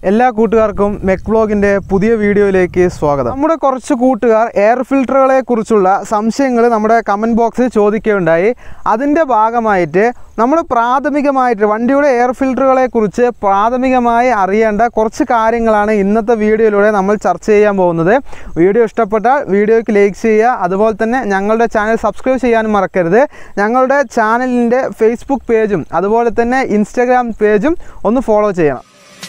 എല്ലാ കൂട്ടുകാർക്കും മെക് ബ്ലോഗിൻ്റെ പുതിയ വീഡിയോയിലേക്ക് സ്വാഗതം നമ്മുടെ കുറച്ച് കൂട്ടുകാർ എയർ ഫിൽറ്ററുകളെ കുറിച്ചുള്ള സംശയങ്ങൾ നമ്മുടെ കമൻറ്റ് ബോക്സിൽ ചോദിക്കുകയുണ്ടായി അതിൻ്റെ ഭാഗമായിട്ട് നമ്മൾ പ്രാഥമികമായിട്ട് വണ്ടിയുടെ എയർ ഫിൽറ്ററുകളെ കുറിച്ച് പ്രാഥമികമായി അറിയേണ്ട കുറച്ച് കാര്യങ്ങളാണ് ഇന്നത്തെ വീഡിയോയിലൂടെ നമ്മൾ ചർച്ച ചെയ്യാൻ പോകുന്നത് വീഡിയോ ഇഷ്ടപ്പെട്ടാൽ വീഡിയോയ്ക്ക് ലൈക്ക് ചെയ്യുക അതുപോലെ തന്നെ ഞങ്ങളുടെ ചാനൽ സബ്സ്ക്രൈബ് ചെയ്യാനും മറക്കരുത് ഞങ്ങളുടെ ചാനലിൻ്റെ ഫേസ്ബുക്ക് പേജും അതുപോലെ തന്നെ ഇൻസ്റ്റാഗ്രാം പേജും ഒന്ന് ഫോളോ ചെയ്യണം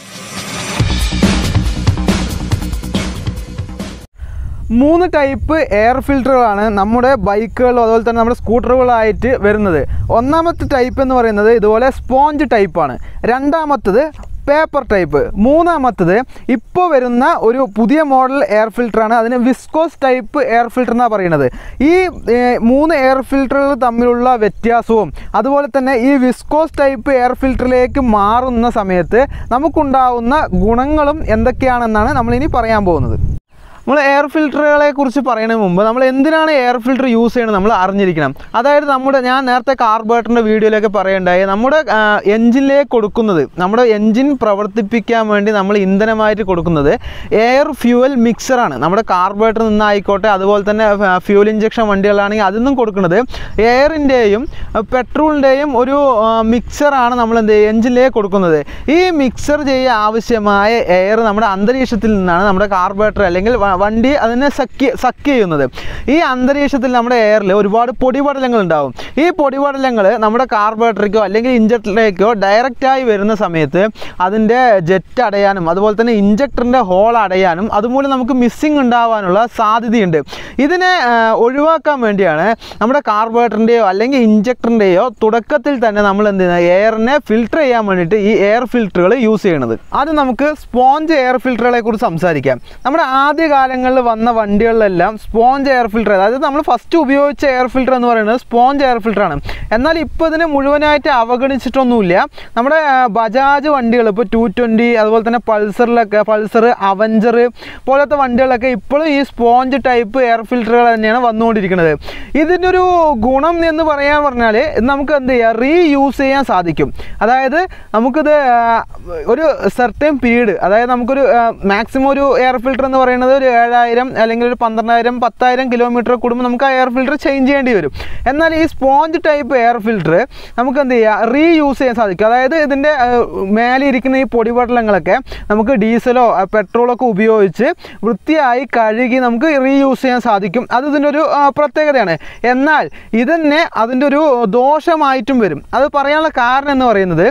മൂന്ന് ടൈപ്പ് എയർ ഫിൽറ്ററുകളാണ് നമ്മുടെ ബൈക്കുകളിലും അതുപോലെ തന്നെ നമ്മുടെ സ്കൂട്ടറുകളായിട്ട് വരുന്നത് ഒന്നാമത്തെ ടൈപ്പ് എന്ന് പറയുന്നത് ഇതുപോലെ സ്പോഞ്ച് ടൈപ്പാണ് രണ്ടാമത്തത് പേപ്പർ ടൈപ്പ് മൂന്നാമത്തത് ഇപ്പോൾ വരുന്ന ഒരു പുതിയ മോഡൽ എയർ ഫിൽറ്ററാണ് അതിന് വിസ്കോസ് ടൈപ്പ് എയർ ഫിൽറ്റർ എന്നാണ് പറയുന്നത് ഈ ഏർ, മൂന്ന് എയർ ഫിൽറ്ററുകൾ തമ്മിലുള്ള വ്യത്യാസവും അതുപോലെ തന്നെ ഈ വിസ്കോസ് ടൈപ്പ് എയർ ഫിൽറ്ററിലേക്ക് മാറുന്ന സമയത്ത് നമുക്കുണ്ടാവുന്ന ഗുണങ്ങളും എന്തൊക്കെയാണെന്നാണ് നമ്മളിനി പറയാൻ പോകുന്നത് നമ്മൾ എയർ ഫിൽറ്ററുകളെ കുറിച്ച് പറയുന്നതിന് മുമ്പ് നമ്മൾ എന്തിനാണ് എയർ ഫിൽറ്റർ യൂസ് ചെയ്യണം നമ്മൾ അറിഞ്ഞിരിക്കണം അതായത് നമ്മുടെ ഞാൻ നേരത്തെ കാർബേറ്ററിൻ്റെ വീഡിയോയിലൊക്കെ പറയുണ്ടായി നമ്മുടെ എൻജിനിലേക്ക് കൊടുക്കുന്നത് നമ്മുടെ എൻജിൻ പ്രവർത്തിപ്പിക്കാൻ വേണ്ടി നമ്മൾ ഇന്ധനമായിട്ട് കൊടുക്കുന്നത് എയർ ഫ്യൂവൽ മിക്സറാണ് നമ്മുടെ കാർബേറ്ററിൽ നിന്നായിക്കോട്ടെ അതുപോലെ തന്നെ ഫ്യൂൽ ഇഞ്ചക്ഷൻ വണ്ടികളാണെങ്കിൽ അതിൽ നിന്നും കൊടുക്കുന്നത് എയറിൻ്റെയും പെട്രോളിൻ്റെയും ഒരു മിക്സറാണ് നമ്മൾ എന്ത് ചെയ്യുക എൻജിനിലേക്ക് കൊടുക്കുന്നത് ഈ മിക്സർ ചെയ്യാൻ ആവശ്യമായ എയർ നമ്മുടെ അന്തരീക്ഷത്തിൽ നിന്നാണ് നമ്മുടെ കാർബറേറ്റർ അല്ലെങ്കിൽ വ- വണ്ടി അതിനെ സക്ക് സക്ക് ചെയ്യുന്നത് ഈ അന്തരീക്ഷത്തിൽ നമ്മുടെ എയറിൽ ഒരുപാട് പൊടിപടലങ്ങൾ ഉണ്ടാവും ഈ പൊടിപടലങ്ങൾ നമ്മുടെ കാർബറേറ്ററിലേക്കോ അല്ലെങ്കിൽ ഇഞ്ചക്ടറിലേക്കോ ഡയറക്റ്റായി വരുന്ന സമയത്ത് അതിൻ്റെ ജെറ്റ് അടയാനും അതുപോലെ തന്നെ ഇഞ്ചക്ടറിൻ്റെ ഹോൾ അടയാനും അതുമൂലം നമുക്ക് മിസ്സിങ് ഉണ്ടാവാനുള്ള സാധ്യതയുണ്ട് ഇതിനെ ആ, ഒഴിവാക്കാൻ വേണ്ടിയാണ് നമ്മുടെ കാർബറേറ്ററിൻ്റെയോ അല്ലെങ്കിൽ ഇഞ്ചക്ടറിൻ്റെയോ തുടക്കത്തിൽ തന്നെ നമ്മൾ എന്ത് ചെയ്യുന്നത് എയറിനെ ഫിൽട്ടർ ചെയ്യാൻ വേണ്ടിയിട്ട് ഈ എയർ ഫിൽറ്ററുകൾ യൂസ് ചെയ്യണത് അത് നമുക്ക് സ്പോഞ്ച് എയർ ഫിൽറ്ററുകളെ കുറിച്ച് സംസാരിക്കാം നമ്മുടെ ആദ്യ കാലങ്ങളിൽ വന്ന വണ്ടികളിലെല്ലാം സ്പോഞ്ച് എയർ ഫിൽറ്റർ അതായത് നമ്മൾ ഫസ്റ്റ് ഉപയോഗിച്ച എയർ ഫിൽറ്റർ എന്ന് പറയുന്നത് സ്പോഞ്ച് എയർ ഫിൽറ്ററാണ് എന്നാൽ ഇപ്പോൾ ഇതിനെ മുഴുവനായിട്ട് അവഗണിച്ചിട്ടൊന്നുമില്ല നമ്മുടെ ആ, ബജാജ് വണ്ടികൾ ഇപ്പോൾ ടു ട്വൻറ്റി അതുപോലെ തന്നെ പൾസറിലൊക്കെ പൾസർ അവഞ്ചർ പോലത്തെ വണ്ടികളൊക്കെ ഇപ്പോഴും ഈ സ്പോഞ്ച് ടൈപ്പ് എയർ ഫിൽറ്ററുകൾ തന്നെയാണ് വന്നുകൊണ്ടിരിക്കുന്നത് ഇതിൻ്റെ ഒരു ഗുണം എന്ന് പറയാൻ പറഞ്ഞാൽ ഇത് നമുക്ക് എന്ത് ചെയ്യാം റീ യൂസ് ചെയ്യാൻ സാധിക്കും അതായത് നമുക്കിത് ആ, ഒരു സെർട്ടൻ പീരീഡ് അതായത് നമുക്കൊരു മാക്സിമം ഒരു എയർ ഫിൽറ്റർ എന്ന് പറയുന്നത് ഒരു ഏഴായിരം അല്ലെങ്കിൽ ഒരു പന്ത്രണ്ടായിരം പത്തായിരം കിലോമീറ്റർ കൂടുമ്പോൾ നമുക്ക് ആ എയർ ഫിൽറ്റർ ചേഞ്ച് ചെയ്യേണ്ടി വരും എന്നാൽ ഈ സ്പോഞ്ച് ടൈപ്പ് എയർ ഫിൽറ്റർ നമുക്ക് എന്ത് ചെയ്യാം റീ യൂസ് ചെയ്യാൻ സാധിക്കും അതായത് ഇതിൻ്റെ മേലെ ഇരിക്കുന്ന ഈ പൊടിപടലങ്ങളൊക്കെ നമുക്ക് ഡീസലോ പെട്രോളോ ഒക്കെ ഉപയോഗിച്ച് വൃത്തിയായി കഴുകി നമുക്ക് റീയൂസ് ചെയ്യാൻ സാധിക്കും അത് ഇതിൻ്റെ ഒരു ആ, പ്രത്യേകതയാണ് എന്നാൽ ഇതന്നെ അതിൻ്റെ ഒരു ദോഷമായിട്ടും വരും അത് പറയാനുള്ള കാരണം എന്ന് പറയുന്നത്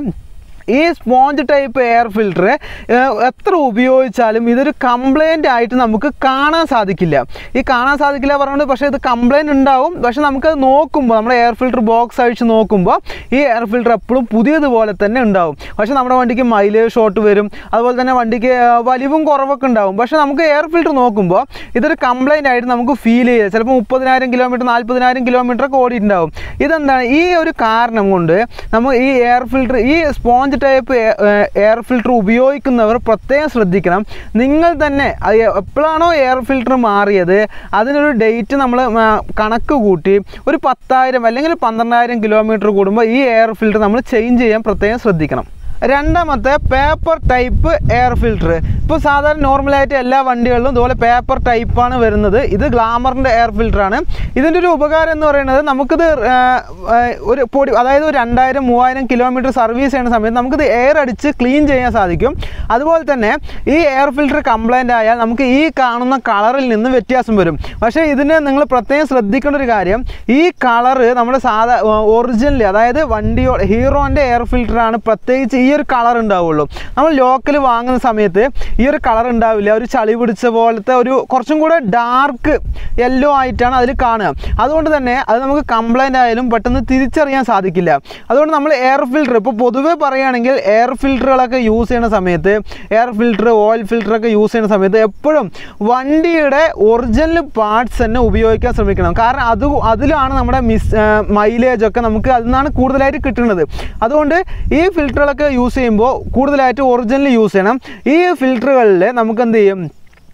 ഈ സ്പോഞ്ച് ടൈപ്പ് എയർ ഫിൽറ്റർ എത്ര ഉപയോഗിച്ചാലും ഇതൊരു കംപ്ലൈൻ്റ് ആയിട്ട് നമുക്ക് കാണാൻ സാധിക്കില്ല ഈ കാണാൻ സാധിക്കില്ല പറയുന്നത് പക്ഷേ ഇത് കംപ്ലൈൻറ്റ് ഉണ്ടാവും പക്ഷേ നമുക്കത് നോക്കുമ്പോൾ നമ്മുടെ എയർ ഫിൽറ്റർ ബോക്സ് അഴിച്ച് നോക്കുമ്പോൾ ഈ എയർ ഫിൽറ്റർ എപ്പോഴും പുതിയതുപോലെ തന്നെ ഉണ്ടാവും പക്ഷേ നമ്മുടെ വണ്ടിക്ക് മൈലേജ് ഷോട്ട് വരും അതുപോലെ തന്നെ വണ്ടിക്ക് ആ, വലിവും കുറവൊക്കെ ഉണ്ടാവും പക്ഷേ നമുക്ക് എയർ ഫിൽറ്റർ നോക്കുമ്പോൾ ഇതൊരു കംപ്ലൈൻ്റ് ആയിട്ട് നമുക്ക് ഫീൽ ചെയ്യുക ചിലപ്പോൾ മുപ്പതിനായിരം കിലോമീറ്റർ നാൽപ്പതിനായിരം കിലോമീറ്റർ ഒക്കെ ഓടിയിട്ടുണ്ടാവും ഇതെന്താണ് ഈ ഒരു കാരണം കൊണ്ട് നമ്മൾ ഈ എയർ ഫിൽറ്റർ ഈ സ്പോഞ്ച് ടൈപ്പ് എയർ ഫിൽറ്റർ ഉപയോഗിക്കുന്നവർ പ്രത്യേകം ശ്രദ്ധിക്കണം നിങ്ങൾ തന്നെ അത് എപ്പോഴാണോ എയർ ഫിൽറ്റർ മാറിയത് അതിനൊരു ഡേറ്റ് നമ്മൾ കണക്ക് കൂട്ടി ഒരു പത്തായിരം അല്ലെങ്കിൽ പന്ത്രണ്ടായിരം കിലോമീറ്റർ കൂടുമ്പോൾ ഈ എയർ ഫിൽറ്റർ നമ്മൾ ചേഞ്ച് ചെയ്യാൻ പ്രത്യേകം ശ്രദ്ധിക്കണം രണ്ടാമത്തെ പേപ്പർ ടൈപ്പ് എയർ ഫിൽറ്റർ ഇപ്പോൾ സാധാരണ നോർമലായിട്ട് എല്ലാ വണ്ടികളിലും ഇതുപോലെ പേപ്പർ ടൈപ്പാണ് വരുന്നത് ഇത് ഗ്ലാമറിൻ്റെ എയർ ഫിൽറ്ററാണ് ഇതിൻ്റെ ഒരു ഉപകാരം എന്ന് പറയുന്നത് നമുക്കിത് ആ, ആ, ഒരു പൊടി അതായത് ഒരു രണ്ടായിരം മൂവായിരം കിലോമീറ്റർ സർവീസ് ചെയ്യുന്ന സമയത്ത് നമുക്കിത് എയർ അടിച്ച് ക്ലീൻ ചെയ്യാൻ സാധിക്കും അതുപോലെ തന്നെ ഈ എയർ ഫിൽറ്റർ കംപ്ലൈൻ്റ് ആയാൽ നമുക്ക് ഈ കാണുന്ന കളറിൽ നിന്ന് വ്യത്യാസം വരും പക്ഷേ ഇതിന് നിങ്ങൾ പ്രത്യേകം ശ്രദ്ധിക്കേണ്ട ഒരു കാര്യം ഈ കളറ് നമ്മുടെ സാധാ ഒറിജിനൽ അതായത് വണ്ടിയോ ഹീറോൻ്റെ എയർ ഫിൽറ്ററാണ് പ്രത്യേകിച്ച് ഈ ഒരു കളർ ഉണ്ടാവുള്ളൂ നമ്മൾ ലോക്കൽ വാങ്ങുന്ന സമയത്ത് ഈ ഒരു കളർ ഉണ്ടാവില്ല ഒരു ചളി പിടിച്ച പോലത്തെ ഒരു കുറച്ചും കൂടെ ഡാർക്ക് യെല്ലോ ആയിട്ടാണ് അതിൽ കാണുക അതുകൊണ്ട് തന്നെ അത് നമുക്ക് കംപ്ലൈൻ്റ് ആയാലും പെട്ടെന്ന് തിരിച്ചറിയാൻ സാധിക്കില്ല അതുകൊണ്ട് നമ്മൾ എയർ ഫിൽറ്റർ ഇപ്പോൾ പൊതുവേ പറയുകയാണെങ്കിൽ എയർ ഫിൽറ്ററുകളൊക്കെ യൂസ് ചെയ്യുന്ന സമയത്ത് എയർ ഫിൽറ്റർ ഓയിൽ ഫിൽറ്ററൊക്കെ യൂസ് ചെയ്യുന്ന സമയത്ത് എപ്പോഴും വണ്ടിയുടെ ഒറിജിനൽ പാർട്സ് തന്നെ ഉപയോഗിക്കാൻ ശ്രമിക്കണം കാരണം അത് അതിലാണ് നമ്മുടെ മിസ് മൈലേജ് ഒക്കെ നമുക്ക് അതിൽ നിന്നാണ് കൂടുതലായിട്ട് കിട്ടുന്നത് അതുകൊണ്ട് ഈ ഫിൽറ്ററുകളൊക്കെ യൂസ് ചെയ്യുമ്പോൾ കൂടുതലായിട്ട് ഒറിജിനൽ യൂസ് ചെയ്യണം ഈ ഫിൽറ്ററുകളിൽ നമുക്ക് എന്ത് ചെയ്യും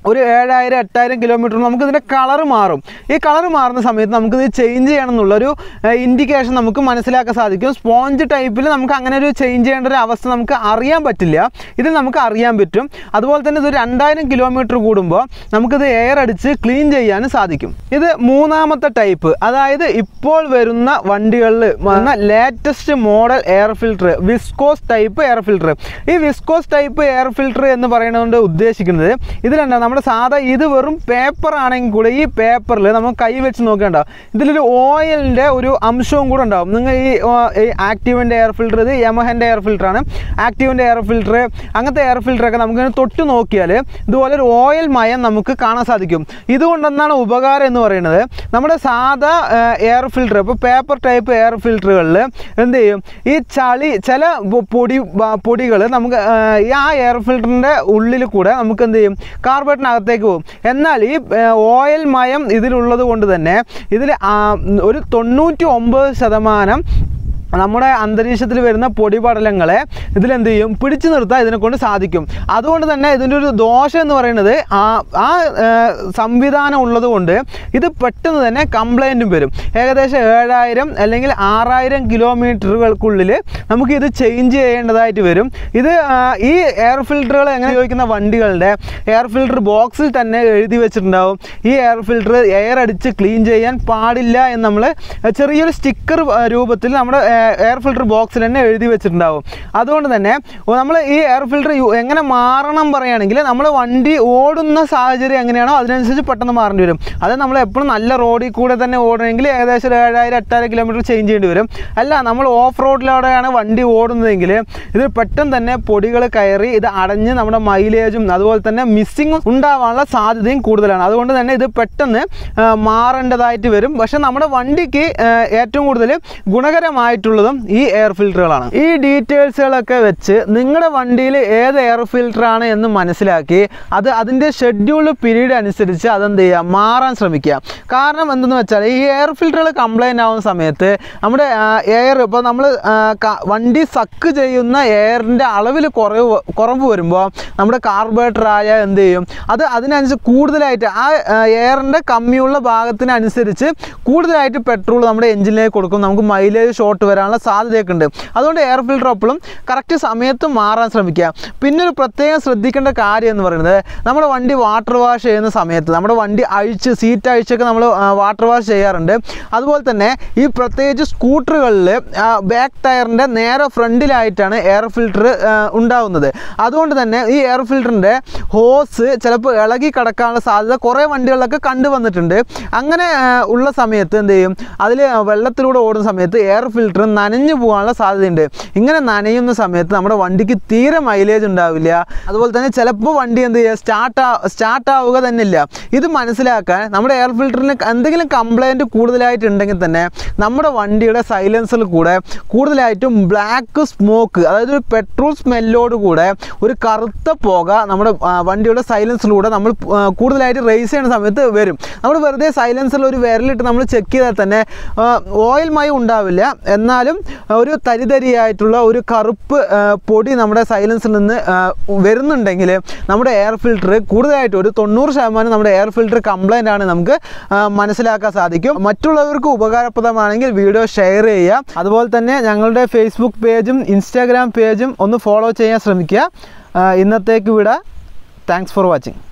ഒരു ഏഴായിരം എട്ടായിരം കിലോമീറ്റർ നമുക്ക് ഇതിൻ്റെ കളർ മാറും ഈ കളർ മാറുന്ന സമയത്ത് നമുക്കിത് ചേഞ്ച് ചെയ്യണം എന്നുള്ളൊരു ഇൻഡിക്കേഷൻ നമുക്ക് മനസ്സിലാക്കാൻ സാധിക്കും സ്പോഞ്ച് ടൈപ്പിൽ നമുക്ക് അങ്ങനെ ഒരു ചേഞ്ച് ചെയ്യേണ്ട ഒരു അവസ്ഥ നമുക്ക് അറിയാൻ പറ്റില്ല ഇതിൽ നമുക്ക് അറിയാൻ പറ്റും അതുപോലെ തന്നെ ഇത് രണ്ടായിരം കിലോമീറ്റർ കൂടുമ്പോൾ നമുക്കിത് എയർ അടിച്ച് ക്ലീൻ ചെയ്യാനും സാധിക്കും ഇത് മൂന്നാമത്തെ ടൈപ്പ് അതായത് ഇപ്പോൾ വരുന്ന വണ്ടികളിൽ വന്ന latest model air filter viscose type air filter ഈ വിസ്കോസ് ടൈപ്പ് എയർ ഫിൽട്ടർ എന്ന് പറയുന്നതുകൊണ്ട് ഉദ്ദേശിക്കുന്നത് ഇതിലെന്താ നമ്മുടെ സാധാ ഇത് വെറും പേപ്പർ ആണെങ്കിൽ കൂടെ ഈ പേപ്പറിൽ നമ്മൾ കൈ വെച്ച് നോക്കേണ്ട ഇതിലൊരു ഓയിലിൻ്റെ ഒരു അംശവും കൂടെ ഉണ്ടാവും നിങ്ങൾ ഈ ഓ, ഈ ആക്റ്റീവിൻ്റെ എയർ ഫിൽട്ടർ ഇത് യമഹൻ്റെ എയർ ഫിൽട്ടറാണ് ആക്റ്റീവിൻ്റെ എയർ ഫിൽട്ടർ അങ്ങനത്തെ എയർ ഫിൽട്ടറൊക്കെ നമുക്ക് തൊട്ട് നോക്കിയാൽ ഇതുപോലെ ഒരു ഓയിൽ മയം നമുക്ക് കാണാൻ സാധിക്കും ഇതുകൊണ്ടെന്നാണ് ഉപകാരം എന്ന് പറയുന്നത് നമ്മുടെ സാധാ എയർ ഫിൽട്ടർ ഇപ്പോൾ പേപ്പർ ടൈപ്പ് എയർ ഫിൽട്ടറുകളിൽ എന്ത് ചെയ്യും ഈ ചളി ചില പൊ- പൊടി പൊടികൾ നമുക്ക് ആ, ഈ ആ എയർ ഫിൽറ്ററിൻ്റെ ഉള്ളിൽ കൂടെ നമുക്ക് എന്ത് ചെയ്യും കാർബേറ്റിനകത്തേക്ക് പോകും എന്നാൽ ഈ ഓയിൽ മയം ഇതിലുള്ളത് കൊണ്ട് തന്നെ ഇതിൽ ഒരു തൊണ്ണൂറ്റി ഒമ്പത് ശതമാനം നമ്മുടെ അന്തരീക്ഷത്തിൽ വരുന്ന പൊടിപടലങ്ങളെ ഇതിലെന്ത് ചെയ്യും പിടിച്ചു നിർത്താൻ ഇതിനെ കൊണ്ട് സാധിക്കും അതുകൊണ്ട് തന്നെ ഇതിൻ്റെ ഒരു ദോഷം എന്ന് പറയുന്നത് ആ ആ ഏ, സംവിധാനം ഉള്ളത് കൊണ്ട് ഇത് പെട്ടെന്ന് തന്നെ കംപ്ലൈൻറ്റും വരും ഏകദേശം ഏഴായിരം അല്ലെങ്കിൽ ആറായിരം കിലോമീറ്ററുകൾക്കുള്ളിൽ നമുക്ക് ഇത് ചേഞ്ച് ചെയ്യേണ്ടതായിട്ട് വരും ഇത് ആ, ഈ എയർ ഫിൽറ്ററുകൾ എങ്ങനെ ഉപയോഗിക്കുന്ന വണ്ടികളുടെ എയർ ഫിൽറ്റർ ബോക്സിൽ തന്നെ എഴുതി വെച്ചിട്ടുണ്ടാവും ഈ എയർ ഫിൽറ്റർ എയർ അടിച്ച് ക്ലീൻ ചെയ്യാൻ പാടില്ല എന്ന് നമ്മൾ ചെറിയൊരു സ്റ്റിക്കർ രൂപത്തിൽ നമ്മുടെ എയർ ഫിൽറ്റർ ബോക്സിൽ തന്നെ എഴുതി വെച്ചിട്ടുണ്ടാവും അതുകൊണ്ട് തന്നെ നമ്മൾ ഈ എയർ ഫിൽറ്റർ എങ്ങനെ മാറണം പറയുകയാണെങ്കിൽ നമ്മൾ വണ്ടി ഓടുന്ന സാഹചര്യം എങ്ങനെയാണോ അതിനനുസരിച്ച് പെട്ടെന്ന് മാറേണ്ടി വരും അത് നമ്മൾ എപ്പോഴും നല്ല റോഡിൽ കൂടെ തന്നെ ഓടണമെങ്കിൽ ഏകദേശം ഒരു ഏഴായിരം എട്ടായിരം കിലോമീറ്റർ ചേഞ്ച് ചെയ്യേണ്ടി വരും അല്ല നമ്മൾ ഓഫ് റോഡിലൂടെയാണ് വണ്ടി ഓടുന്നതെങ്കിൽ ഇത് പെട്ടെന്ന് തന്നെ പൊടികൾ കയറി ഇത് അടഞ്ഞ് നമ്മുടെ മൈലേജും അതുപോലെ തന്നെ മിസ്സിങ്ങും ഉണ്ടാവാനുള്ള സാധ്യതയും കൂടുതലാണ് അതുകൊണ്ട് തന്നെ ഇത് പെട്ടെന്ന് ആ, മാറേണ്ടതായിട്ട് വരും പക്ഷെ നമ്മുടെ വണ്ടിക്ക് ആ, ഏറ്റവും കൂടുതൽ ഗുണകരമായിട്ടുള്ളതും ഈ എയർ ഫിൽറ്ററുകളാണ് ഈ ഡീറ്റെയിൽസുകളൊക്കെ വെച്ച് നിങ്ങളുടെ വണ്ടിയിൽ ഏത് എയർ ഫിൽറ്ററാണ് എന്ന് മനസ്സിലാക്കി അത് അതിൻ്റെ ഷെഡ്യൂൾ പീരീഡ് അനുസരിച്ച് അതെന്ത് ചെയ്യുക മാറാൻ ശ്രമിക്കുക കാരണം എന്തെന്ന് വെച്ചാൽ ഈ എയർ ഫിൽറ്ററുകൾ കംപ്ലൈൻ്റ് ആവുന്ന സമയത്ത് നമ്മുടെ എയർ ഇപ്പോൾ നമ്മൾ വണ്ടി സക്ക് ചെയ്യുന്ന എയറിൻ്റെ അളവിൽ കുറവ് കുറവ് വരുമ്പോൾ നമ്മുടെ കാർബറേറ്ററായ എന്ത് ചെയ്യും അത് അതിനനുസരിച്ച് കൂടുതലായിട്ട് ആ എയറിൻ്റെ കമ്മിയുള്ള ഭാഗത്തിനനുസരിച്ച് കൂടുതലായിട്ട് പെട്രോൾ നമ്മുടെ എഞ്ചിനിലേക്ക് കൊടുക്കും നമുക്ക് മൈലേജ് ഷോർട്ട് വരാനുള്ള സാധ്യതയൊക്കെ ഉണ്ട് അതുകൊണ്ട് എയർ ഫിൽറ്റർ എപ്പോഴും കറക്റ്റ് സമയത്ത് മാറാൻ ശ്രമിക്കുക പിന്നെ ഒരു പ്രത്യേകം ശ്രദ്ധിക്കേണ്ട കാര്യം എന്ന് പറയുന്നത് നമ്മുടെ വണ്ടി വാട്ടർ വാഷ് ചെയ്യുന്ന സമയത്ത് നമ്മുടെ വണ്ടി അഴിച്ച് സീറ്റ് അഴിച്ചൊക്കെ നമ്മൾ വാട്ടർ വാഷ് ചെയ്യാറുണ്ട് അതുപോലെ തന്നെ ഈ പ്രത്യേകിച്ച് സ്കൂട്ടറുകളിൽ ബാക്ക് ടയറിൻ്റെ നേരെ ഫ്രണ്ടിലായിട്ടാണ് എയർ ഫിൽറ്റർ ഉണ്ടാവുന്നത് അതുകൊണ്ട് തന്നെ ഈ എയർ ഫിൽറ്ററിൻ്റെ ഹോസ് ചിലപ്പോൾ ഇളകി കിടക്കാനുള്ള സാധ്യത കുറേ വണ്ടികളിലൊക്കെ കണ്ടുവന്നിട്ടുണ്ട് അങ്ങനെ ആ, ഉള്ള സമയത്ത് എന്ത് ചെയ്യും അതിൽ വെള്ളത്തിലൂടെ ഓടുന്ന സമയത്ത് എയർ ഫിൽറ്റർ നനഞ്ഞു പോകാനുള്ള സാധ്യതയുണ്ട് ഇങ്ങനെ നനയുന്ന സമയത്ത് നമ്മുടെ വണ്ടിക്ക് തീരെ മൈലേജ് ഉണ്ടാവില്ല അതുപോലെ തന്നെ ചിലപ്പോൾ വണ്ടി എന്ത് ചെയ്യുക സ്റ്റാർട്ട് സ്റ്റാർട്ട് ആവുക തന്നെ ഇല്ല ഇത് മനസ്സിലാക്കാൻ നമ്മുടെ എയർ ഫിൽറ്ററിന് എന്തെങ്കിലും കംപ്ലൈൻറ്റ് കൂടുതലായിട്ടുണ്ടെങ്കിൽ തന്നെ നമ്മുടെ വണ്ടിയുടെ സൈലൻസറിൽ കൂടെ കൂടുതലായിട്ടും ബ്ലാക്ക് സ്മോക്ക് അതായത് ഒരു പെട്രോൾ സ്മെല്ലോട് കൂടെ ഒരു കറുത്ത പുക നമ്മുടെ ആ, വണ്ടിയുടെ സൈലൻസിലൂടെ നമ്മൾ ആ, കൂടുതലായിട്ട് റേസ് ചെയ്യുന്ന സമയത്ത് വരും നമ്മൾ വെറുതെ സൈലൻസറിൽ ഒരു വിരലിട്ട് നമ്മൾ ചെക്ക് ചെയ്താൽ തന്നെ ഓയിൽ മയം ഉണ്ടാവില്ല എന്നാലും ഒരു തരിതരിയായിട്ടുള്ള ഒരു കറുപ്പ് ആ, പൊടി നമ്മുടെ സൈലൻസിൽ നിന്ന് ആ, വരുന്നുണ്ടെങ്കിൽ നമ്മുടെ എയർ ഫിൽറ്റർ കൂടുതലായിട്ട് ഒരു തൊണ്ണൂറ് ശതമാനം നമ്മുടെ എയർ ഫിൽറ്റർ കംപ്ലൈൻ്റ് ആണ് നമുക്ക് ആ, മനസ്സിലാക്കാൻ സാധിക്കും മറ്റുള്ളവർക്ക് ഉപകാരപ്രദമാണെങ്കിൽ വീഡിയോ ഷെയർ ചെയ്യുക അതുപോലെ തന്നെ ഞങ്ങളുടെ ഫേസ്ബുക്ക് പേജും ഇൻസ്റ്റാഗ്രാം പേജും ഒന്ന് ഫോളോ ചെയ്യാൻ ശ്രമിക്കുക ആ, ഇന്നത്തേക്ക് വിട താങ്ക്സ് ഫോർ വാച്ചിങ്